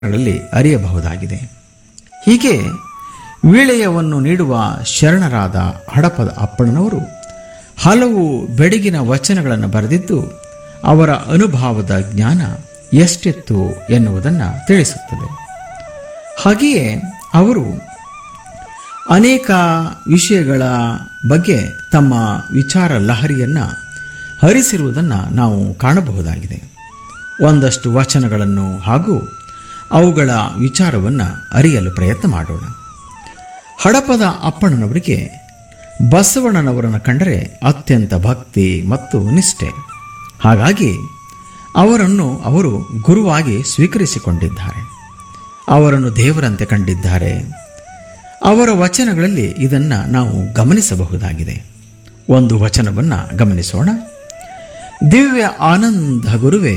ಗಳಲ್ಲಿ ಅರಿಯಬಹುದಾಗಿದೆ ಹೀಗೆ ವೀಳೆಯವನ್ನು ನೀಡುವ ಶರಣರಾದ ಹಡಪದ ಅಪ್ಪಣ್ಣನವರು ಹಲವು ಬೆಡಗಿನ ವಚನಗಳನ್ನು ಬರೆದಿದ್ದು ಅವರ ಅನುಭವದ ಜ್ಞಾನ ಎಷ್ಟೆತ್ತು ಎನ್ನುವುದನ್ನು ತಿಳಿಸುತ್ತದೆ ಹಾಗೆಯೇ ಅವರು ಅನೇಕ ವಿಷಯಗಳ ಬಗ್ಗೆ ತಮ್ಮ ವಿಚಾರ ಲಹರಿಯನ್ನು ಹರಿಸಿರುವುದನ್ನು ನಾವು ಕಾಣಬಹುದಾಗಿದೆ ಒಂದಷ್ಟು ವಚನಗಳನ್ನು ಹಾಗೂ ಅವುಗಳ ವಿಚಾರವನ್ನು ಅರಿಯಲು ಪ್ರಯತ್ನ ಮಾಡೋಣ ಹಡಪದ ಅಪ್ಪಣ್ಣನವರಿಗೆ ಬಸವಣ್ಣನವರನ್ನು ಕಂಡರೆ ಅತ್ಯಂತ ಭಕ್ತಿ ಮತ್ತು ನಿಷ್ಠೆ ಹಾಗಾಗಿ ಅವರನ್ನು ಅವರು ಗುರುವಾಗಿ ಸ್ವೀಕರಿಸಿಕೊಂಡಿದ್ದಾರೆ ಅವರನ್ನು ದೇವರಂತೆ ಕಂಡಿದ್ದಾರೆ ಅವರ ವಚನಗಳಲ್ಲಿ ಇದನ್ನು ನಾವು ಗಮನಿಸಬಹುದಾಗಿದೆ ಒಂದು ವಚನವನ್ನು ಗಮನಿಸೋಣ ದಿವ್ಯ ಆನಂದ ಗುರುವೇ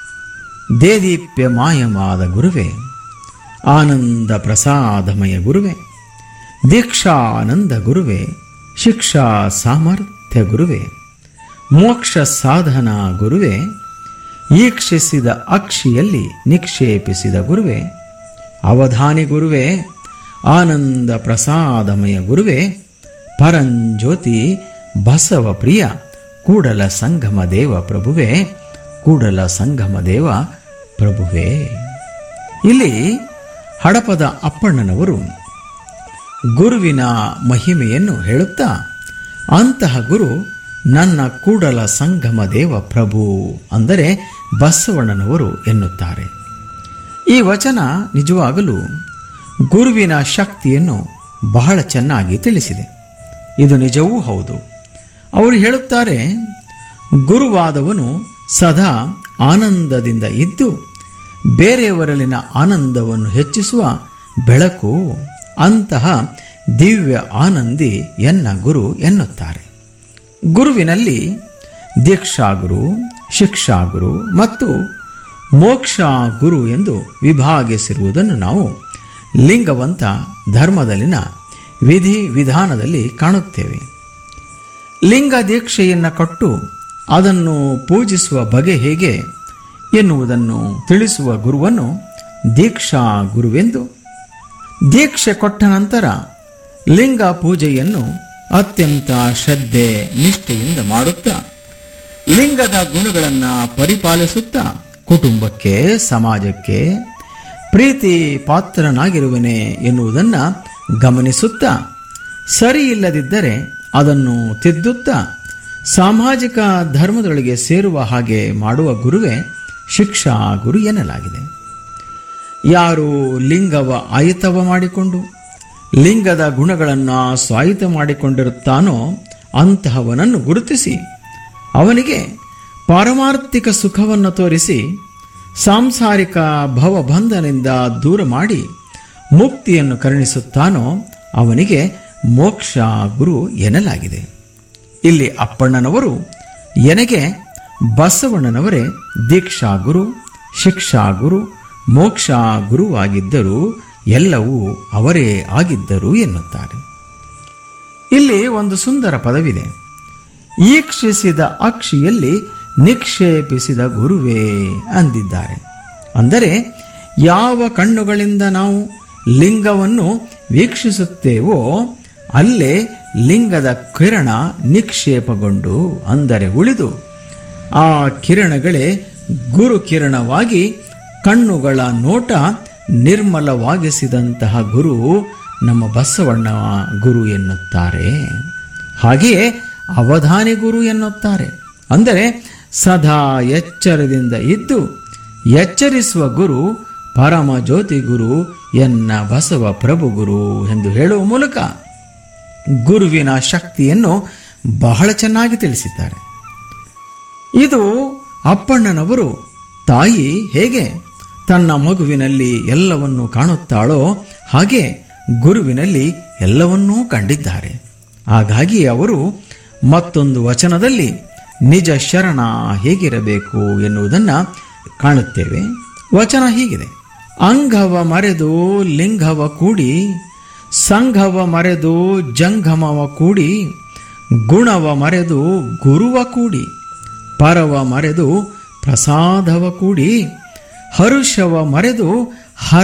ದೇದೀಪ್ಯ ಮಾಯಮಾದ ಗುರುವೇ ಆನಂದ ಪ್ರಸಾದಮಯ ಗುರುವೇ ದೀಕ್ಷಾನಂದ ಗುರುವೇ ಶಿಕ್ಷಾ ಸಾಮರ್ಥ್ಯ ಗುರುವೇ ಮೋಕ್ಷ ಸಾಧನ ಗುರುವೇ ಈಕ್ಷಿಸಿದ ಅಕ್ಷಿಯಲ್ಲಿ ನಿಕ್ಷೇಪಿಸಿದ ಗುರುವೇ ಅವಧಾನಿ ಗುರುವೇ ಆನಂದ ಪ್ರಸಾದಮಯ ಗುರುವೇ ಪರಂಜ್ಯೋತಿ ಬಸವ ಪ್ರಿಯ ಕೂಡಲ ಸಂಗಮ ದೇವ ಪ್ರಭುವೇ ಕೂಡಲ ಸಂಗಮ ದೇವ ಪ್ರಭುವೇ ಇಲ್ಲಿ ಹಡಪದ ಅಪ್ಪಣ್ಣನವರು ಗುರುವಿನ ಮಹಿಮೆಯನ್ನು ಹೇಳುತ್ತಾ ಅಂತಹ ಗುರು ನನ್ನ ಕೂಡಲ ಸಂಗಮ ದೇವ ಪ್ರಭು ಅಂದರೆ ಬಸವಣ್ಣನವರು ಎನ್ನುತ್ತಾರೆ ಈ ವಚನ ನಿಜವಾಗಲೂ ಗುರುವಿನ ಶಕ್ತಿಯನ್ನು ಬಹಳ ಚೆನ್ನಾಗಿ ತಿಳಿಸಿದೆ ಇದು ನಿಜವೂ ಹೌದು ಅವರು ಹೇಳುತ್ತಾರೆ ಗುರುವಾದವನು ಸದಾ ಆನಂದದಿಂದ ಇದ್ದು ಬೇರೆಯವರಲ್ಲಿನ ಆನಂದವನ್ನು ಹೆಚ್ಚಿಸುವ ಬೆಳಕು ಅಂತಹ ದಿವ್ಯ ಆನಂದಿ ಎನ್ನ ಗುರು ಎನ್ನುತ್ತಾರೆ ಗುರುವಿನಲ್ಲಿ ದೀಕ್ಷಾಗುರು ಶಿಕ್ಷಾಗುರು ಮತ್ತು ಮೋಕ್ಷ ಗುರು ಎಂದು ವಿಭಾಗಿಸಿರುವುದನ್ನು ನಾವು ಲಿಂಗವಂತ ಧರ್ಮದಲ್ಲಿನ ವಿಧಿ ವಿಧಾನದಲ್ಲಿ ಕಾಣುತ್ತೇವೆ ಲಿಂಗ ದೀಕ್ಷೆಯನ್ನು ಕೊಟ್ಟು ಅದನ್ನು ಪೂಜಿಸುವ ಬಗೆ ಹೇಗೆ ಎನ್ನುವುದನ್ನು ತಿಳಿಸುವ ಗುರುವನ್ನು ದೀಕ್ಷಾ ಗುರುವೆಂದು ದೀಕ್ಷೆ ಕೊಟ್ಟ ನಂತರ ಲಿಂಗ ಪೂಜೆಯನ್ನು ಅತ್ಯಂತ ಶ್ರದ್ಧೆ ನಿಷ್ಠೆಯಿಂದ ಮಾಡುತ್ತಾ ಲಿಂಗದ ಗುಣಗಳನ್ನು ಪರಿಪಾಲಿಸುತ್ತಾ ಕುಟುಂಬಕ್ಕೆ ಸಮಾಜಕ್ಕೆ ಪ್ರೀತಿ ಪಾತ್ರನಾಗಿರುವನೆ ಎನ್ನುವುದನ್ನು ಗಮನಿಸುತ್ತಾ ಸರಿ ಇಲ್ಲದಿದ್ದರೆ ಅದನ್ನು ತಿದ್ದುತ್ತಾ ಸಾಮಾಜಿಕ ಧರ್ಮದೊಳಗೆ ಸೇರುವ ಹಾಗೆ ಮಾಡುವ ಗುರುವೇ ಶಿಕ್ಷಾ ಗುರು ಎನ್ನಲಾಗಿದೆ ಯಾರು ಲಿಂಗವ ಆಯುತವ ಮಾಡಿಕೊಂಡು ಲಿಂಗದ ಗುಣಗಳನ್ನು ಸ್ವಾಯುತ ಮಾಡಿಕೊಂಡಿರುತ್ತಾನೋ ಅಂತಹವನನ್ನು ಗುರುತಿಸಿ ಅವನಿಗೆ ಪಾರಮಾರ್ಥಿಕ ಸುಖವನ್ನು ತೋರಿಸಿ ಸಾಂಸಾರಿಕ ಭವಬಂಧನಿಂದ ದೂರ ಮಾಡಿ ಮುಕ್ತಿಯನ್ನು ಕರುಣಿಸುತ್ತಾನೋ ಅವನಿಗೆ ಮೋಕ್ಷ ಗುರು ಎನ್ನಲಾಗಿದೆ ಇಲ್ಲಿ ಅಪ್ಪಣ್ಣನವರು ಎನಗೆ ಬಸವಣ್ಣನವರೇ ದೀಕ್ಷಾ ಗುರು ಶಿಕ್ಷಾ ಗುರು ಮೋಕ್ಷ ಗುರುವಾಗಿದ್ದರೂ ಎಲ್ಲವೂ ಅವರೇ ಆಗಿದ್ದರು ಎನ್ನುತ್ತಾರೆ ಇಲ್ಲಿ ಒಂದು ಸುಂದರ ಪದವಿದೆ ಈಕ್ಷಿಸಿದ ಅಕ್ಷಿಯಲ್ಲಿ ನಿಕ್ಷೇಪಿಸಿದ ಗುರುವೇ ಅಂದಿದ್ದಾರೆ ಅಂದರೆ ಯಾವ ಕಣ್ಣುಗಳಿಂದ ನಾವು ಲಿಂಗವನ್ನು ವೀಕ್ಷಿಸುತ್ತೇವೋ ಅಲ್ಲೇ ಲಿಂಗದ ಕಿರಣ ನಿಕ್ಷೇಪಗೊಂಡು ಅಂದರೆ ಉಳಿದು ಆ ಕಿರಣಗಳೇ ಗುರು ಕಿರಣವಾಗಿ ಕಣ್ಣುಗಳ ನೋಟ ನಿರ್ಮಲವಾಗಿಸಿದಂತಹ ಗುರು ನಮ್ಮ ಬಸವಣ್ಣ ಗುರು ಎನ್ನುತ್ತಾರೆ ಹಾಗೆಯೇ ಅವಧಾನಿ ಗುರು ಎನ್ನುತ್ತಾರೆ ಅಂದರೆ ಸದಾ ಎಚ್ಚರದಿಂದ ಇದ್ದು ಎಚ್ಚರಿಸುವ ಗುರು ಪರಮ ಜ್ಯೋತಿ ಗುರು ಎನ್ನ ಬಸವ ಪ್ರಭು ಗುರು ಎಂದು ಹೇಳುವ ಮೂಲಕ ಗುರುವಿನ ಶಕ್ತಿಯನ್ನು ಬಹಳ ಚೆನ್ನಾಗಿ ತಿಳಿಸಿದ್ದಾರೆ ಇದು ಅಪ್ಪಣ್ಣನವರು ತಾಯಿ ಹೇಗೆ ತನ್ನ ಮಗುವಿನಲ್ಲಿ ಎಲ್ಲವನ್ನೂ ಕಾಣುತ್ತಾಳೋ ಹಾಗೆ ಗುರುವಿನಲ್ಲಿ ಎಲ್ಲವನ್ನೂ ಕಂಡಿದ್ದಾರೆ ಹಾಗಾಗಿ ಅವರು ಮತ್ತೊಂದು ವಚನದಲ್ಲಿ ನಿಜ ಶರಣ ಹೇಗಿರಬೇಕು ಎನ್ನುವುದನ್ನು ಕಾಣುತ್ತೇವೆ ವಚನ ಹೀಗಿದೆ ಅಂಗವ ಮರೆದು ಲಿಂಗವ ಕೂಡಿ ಸಂಘವ ಮರೆದು ಜಂಗಮವ ಕೂಡಿ ಗುಣವ ಮರೆದು ಗುರುವ ಕೂಡಿ ಪರವ ಮರೆದು ಪ್ರಸಾದವ ಕೂಡಿ ಹರುಷವ ಮರೆದು